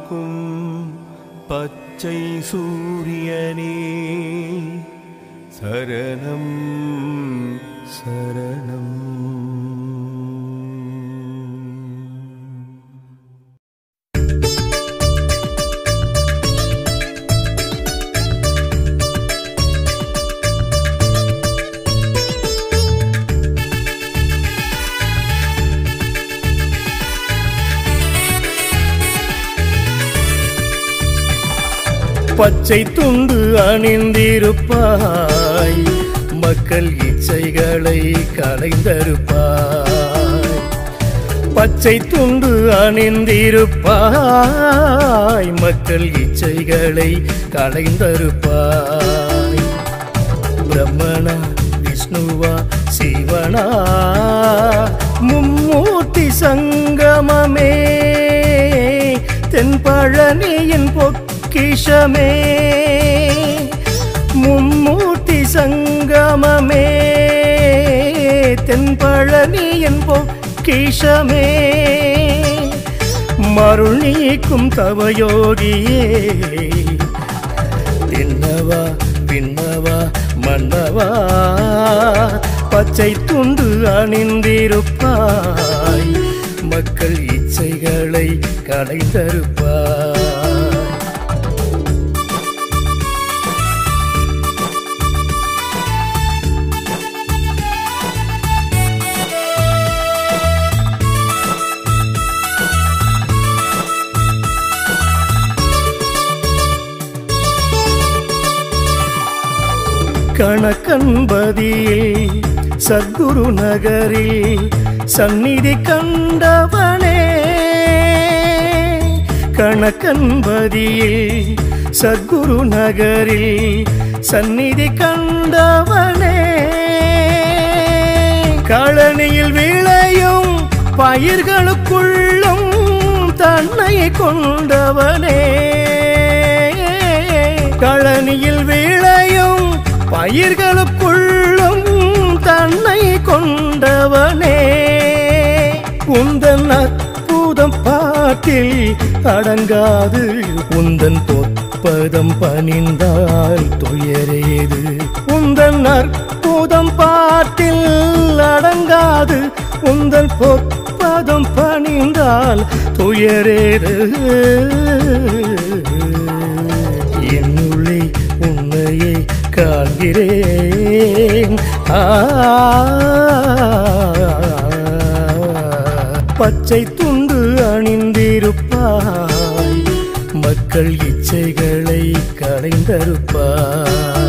காக்கும் பச்சை சூரியனே சரணம் சரணம் பச்சை துண்டு அணிந்திருப்பாய் மக்கள் இச்சைகளை களைந்தருப்பாய் பச்சை துண்டு அணிந்திருப்பாய் மக்கள் இச்சைகளை களைந்தருப்பாய் பிரம்மணா விஷ்ணுவா சிவனா மும்மூர்த்தி சங்கமமே தென்பழனியின் பொக்கிஷமே மும்மூர்த்தி சங்கமமே தென்பழனியின் பொக்கிஷமே மருள் நீக்கும் தவயோகியே தின்னவா பின்னவா மன்னவா பச்சை துண்டு அணிந்திருப்பாய் மக்கள் இச்சைகளை களைந்தருப்பாய் கணக்கன்பதியில் சத்குரு நகரில் சந்நிதி கண்டவனே கணக்கன்பதியில் சத்குரு நகரில் சந்நிதி கண்டவனே கழனியில் விளையும் பயிர்களுக்குள்ளும் தன்னை கொண்டவனே கழனியில் விளையும் பயிர்களுக்குள்ளும் தன்னை கொண்டவனே உந்தன் அற்புதம் பாட்டில் அடங்காது உந்தன் பொற்பதம் பணிந்தால் துயரேது உந்தன் அற்புதம் பாட்டில் அடங்காது உந்தன் பொற்பதம் பணிந்தால் துயரேது என்னுள்ளே உன்னையே காண்கிறேன் ஆ பச்சை துண்டு அணிந்திருப்பாய் மக்கள் இச்சைகளை களைந்தருப்பாய்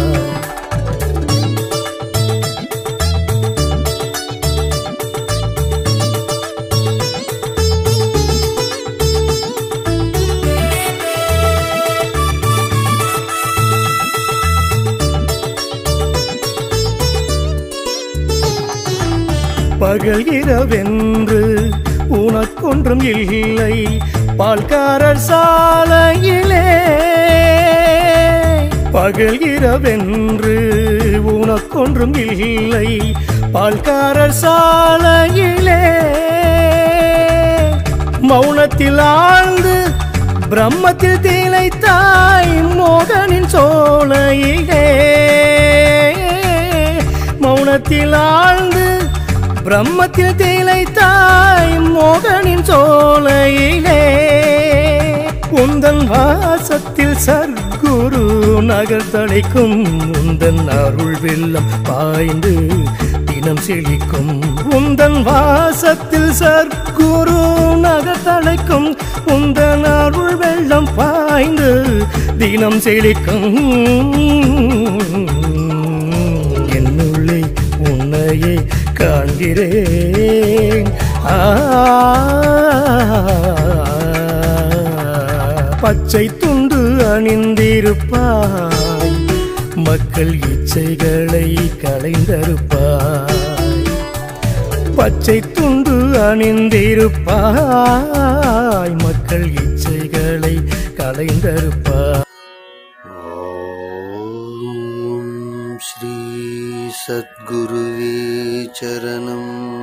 பகல் இரவென்று உனக்கொன்றும் இல்லை பால்காரர் சாலையிலே பகல் இரவென்று உனக்கொன்றும் இல்லை பால்காரர் சாலையிலே மௌனத்தில் ஆழ்ந்து பிரம்மத்தில் திளைத்தாய் மோகனின் சோலையிலே மௌனத்தில் ஆழ்ந்து பிரம்மத்தில் திளைத்தாய் மோகனின் சோலையிலே உந்தன் வாசத்தில் சர்க்குரு நகர் தழைக்கும் உந்தன் அருள் வெள்ளம் பாய்ந்து தினம் செழிக்கும் உந்தன் வாசத்தில் சர்க்குரு நகர் தழைக்கும் உந்தன் அருள் வெள்ளம் பாய்ந்து தினம் செழிக்கும் என்னுள்ளே உன்னையே காண்கிறேன் ஆ பச்சை துண்டு அணிந்திருப்பாய் மக்கள் இச்சைகளை களைந்தருப்பாய் பச்சை துண்டு அணிந்திருப்பாய் மக்கள் இச்சைகளை களைந்தருப்பாய் ॐ श्री सद्गुरुवे चरणम्